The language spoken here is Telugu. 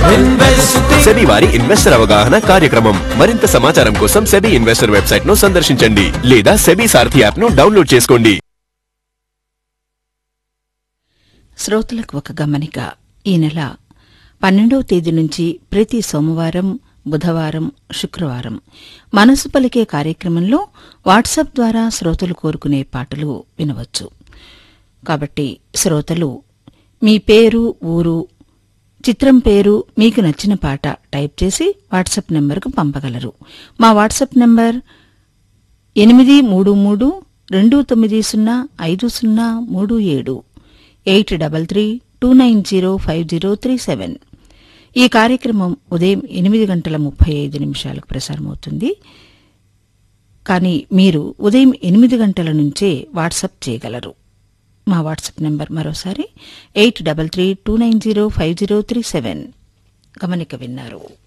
సెబీ వారి ఇన్వెస్టర్ అవగాహన కార్యక్రమం మరింత సమాచారం కోసం సెబీ ఇన్వెస్టర్ వెబ్సైట్ ను సందర్శించండి లేదా సెబీ సారథి యాప్ ను డౌన్లోడ్ చేసుకోండి శ్రోతలకు ఒక గమనిక ఈ నెల పన్నెండవ తేదీ నుంచి ప్రతి సోమవారం బుధవారం శుక్రవారం మనసు పలికే కార్యక్రమంలో వాట్సాప్ ద్వారా శ్రోతలు కోరుకునే పాటలు వినవచ్చు కాబట్టి శ్రోతలు మీ పేరు ఊరు చిత్రం పేరు మీకు నచ్చిన పాట టైప్ చేసి వాట్సాప్ నెంబర్కు పంపగలరు మా వాట్సాప్ నెంబర్ ఎనిమిది మూడు మూడు రెండు తొమ్మిది సున్నా ఐదు సున్నా మూడు ఏడు eight double three two nine zero five zero three seven ఈ కార్యక్రమం ఉదయం ఎనిమిది గంటల ముప్పై ఐదు నిమిషాలకు ప్రసారమవుతుంది కానీ మీరు ఉదయం ఎనిమిది గంటల నుంచే వాట్సాప్ చేయగలరు మా వాట్సాప్ నెంబర్ మరోసారి eight double three two nine zero five zero three seven గమనిక విన్నారు